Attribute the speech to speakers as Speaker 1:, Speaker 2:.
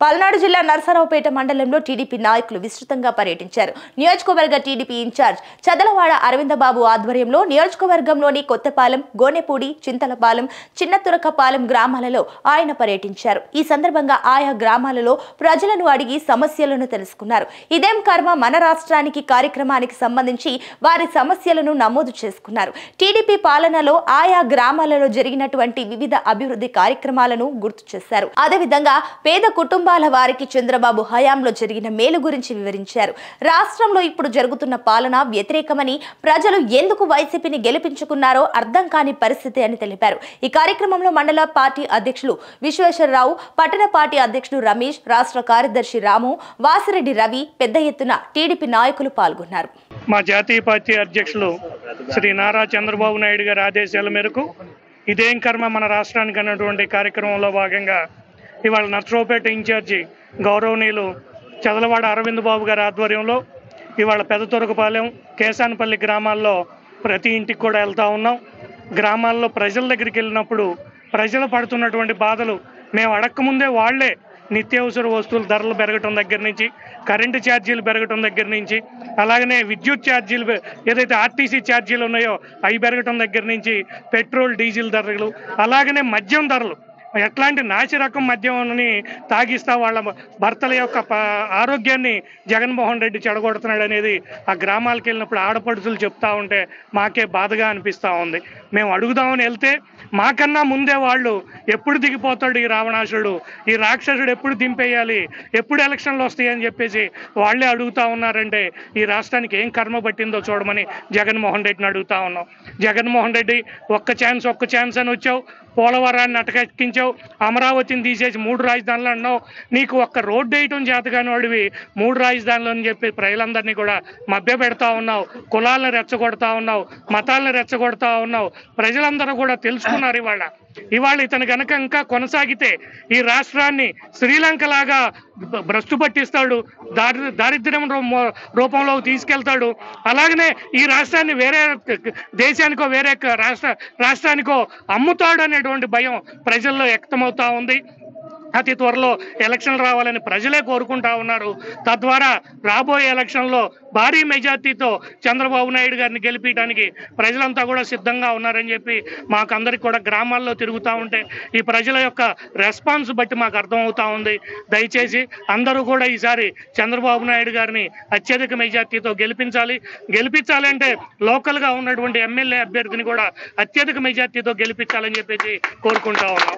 Speaker 1: పల్నాడు జిల్లా నరసరావుపేట మండలంలో టీడీపీ నాయకులు విస్తృతంగా పర్యటించారు నియోజకవర్గ టీడీపీ ఇన్ఛార్జ్ చదలవాడ అరవిందబాబు ఆధ్వర్యంలో నియోజకవర్గంలోని కొత్తపాలెం గోనెపూడి చింతలపాలెం చిన్నతురకపాలెం గ్రామాలలో ఆయన పర్యటించారు ఈ సందర్భంగా ఆయా గ్రామాలలో ప్రజలను అడిగి సమస్యలను తెలుసుకున్నారు ఇదేం కర్మ మన రాష్ట్రానికి కార్యక్రమానికి సంబంధించి వారి సమస్యలను నమోదు చేసుకున్నారు టీడీపీ పాలనలో ఆయా గ్రామాలలో జరిగినటువంటి వివిధ అభివృద్ధి కార్యక్రమాలను గుర్తు చేశారు అదేవిధంగా పేద కుటుంబాల వారికి చంద్రబాబు హయాంలో జరిగిన మేలు గురించి వివరించారు రాష్ట్రంలో ఇప్పుడు జరుగుతున్న పాలన వ్యతిరేకమని ప్రజలు ఎందుకు వైసీపీని గెలిపించుకున్నారో అర్థం కాని పరిస్థితి అని తెలిపారు ఈ కార్యక్రమంలో మండల పార్టీ అధ్యక్షులు విశ్వేశ్వరరావు పట్టణ పార్టీ అధ్యక్షులు రమేష్ రాష్ట్ర కార్యదర్శి రాము వాసిరెడ్డి రవి పెద్ద ఎత్తున టీడీపీ నాయకులు పాల్గొన్నారు
Speaker 2: మా జాతీయ పార్టీ అధ్యక్షులు శ్రీ నారా చంద్రబాబు నాయుడు గారి ఆదేశాల మేరకు ఇదేం కర్మ మన రాష్ట్రానికి అన్నటువంటి కార్యక్రమంలో భాగంగా ఇవాళ నర్సరావుపేట ఇన్ఛార్జి గౌరవనీయులు చదలవాడ అరవింద్ బాబు గారి ఆధ్వర్యంలో ఇవాళ పెదతొరకపాలెం కేశానపల్లి గ్రామాల్లో ప్రతి ఇంటికి కూడా వెళ్తా ఉన్నాం గ్రామాల్లో ప్రజల దగ్గరికి వెళ్ళినప్పుడు ప్రజలు పడుతున్నటువంటి బాధలు మేము అడక్కముందే వాళ్ళే నిత్యావసర వస్తువుల ధరలు పెరగటం దగ్గర నుంచి కరెంటు ఛార్జీలు పెరగటం దగ్గర నుంచి అలాగనే విద్యుత్ ఛార్జీలు పె- ఏదైతే ఆర్టీసీ ఛార్జీలు ఉన్నాయో అవి పెరగటం దగ్గర నుంచి పెట్రోల్ డీజిల్ ధరలు అలాగనే మద్యం ధరలు ఎట్లాంటి నాసి రకం మద్యంని తాగిస్తా వాళ్ళ భర్తల యొక్క ప- ఆరోగ్యాన్ని జగన్మోహన్ రెడ్డి చెడగొడుతున్నాడు అనేది ఆ గ్రామాలకు వెళ్ళినప్పుడు ఆడపడుచులు చెప్తా ఉంటే మాకే బాధగా అనిపిస్తూ ఉంది మేము అడుగుదామని వెళ్తే మాకన్నా ముందే వాళ్ళు ఎప్పుడు దిగిపోతాడు ఈ రావణాసుడు ఈ రాక్షసుడు ఎప్పుడు దింపేయాలి ఎప్పుడు ఎలక్షన్లు వస్తాయని చెప్పేసి వాళ్ళే అడుగుతా ఉన్నారంటే ఈ రాష్ట్రానికి ఏం కర్మ పట్టిందో చూడమని జగన్మోహన్ రెడ్డిని అడుగుతా ఉన్నాం జగన్మోహన్ రెడ్డి ఒక్క ఛాన్స్ ఒక్క ఛాన్స్ అని వచ్చావు పోలవరాన్ని అటకెక్కించావు అమరావతిని తీసేసి మూడు రాజధానులు అన్నావు నీకు ఒక్క రోడ్డు వేయటం చేతగాని వాడివి మూడు రాజధానులు అని చెప్పి ప్రజలందరినీ కూడా మభ్య పెడతా ఉన్నావు కులాలను రెచ్చగొడతా ఉన్నావు మతాలను రెచ్చగొడతా ఉన్నావు ప్రజలందరూ కూడా తెలుసుకున్నారు ఇవాళ ఇవాళ ఇతను గనక ఇంకా కొనసాగితే ఈ రాష్ట్రాన్ని శ్రీలంక లాగా భ- భ్రష్టు పట్టిస్తాడు దారి దారిద్ర్యం రూ- రూపంలో తీసుకెళ్తాడు అలాగనే ఈ రాష్ట్రాన్ని వేరే దేశానికో వేరే క- రాష్ట్ర రాష్ట్రానికో అమ్ముతాడు అనేటువంటి భయం ప్రజల్లో వ్యక్తమవుతా ఉంది అతి త్వరలో ఎలక్షన్లు రావాలని ప్రజలే కోరుకుంటా ఉన్నారు తద్వారా రాబోయే ఎలక్షన్లో భారీ మెజార్టీతో చంద్రబాబు నాయుడు గారిని గెలిపించడానికి ప్రజలంతా కూడా సిద్ధంగా ఉన్నారని చెప్పి మాకందరికి కూడా గ్రామాల్లో తిరుగుతూ ఉంటే ఈ ప్రజల యొక్క రెస్పాన్స్ బట్టి మాకు అర్థమవుతా ఉంది దయచేసి అందరూ కూడా ఈసారి చంద్రబాబు నాయుడు గారిని అత్యధిక మెజార్టీతో గెలిపించాలి గెలిపించాలంటే లోకల్గా ఉన్నటువంటి ఎమ్మెల్యే అభ్యర్థిని కూడా అత్యధిక మెజార్టీతో గెలిపించాలని చెప్పేసి కోరుకుంటా ఉన్నాం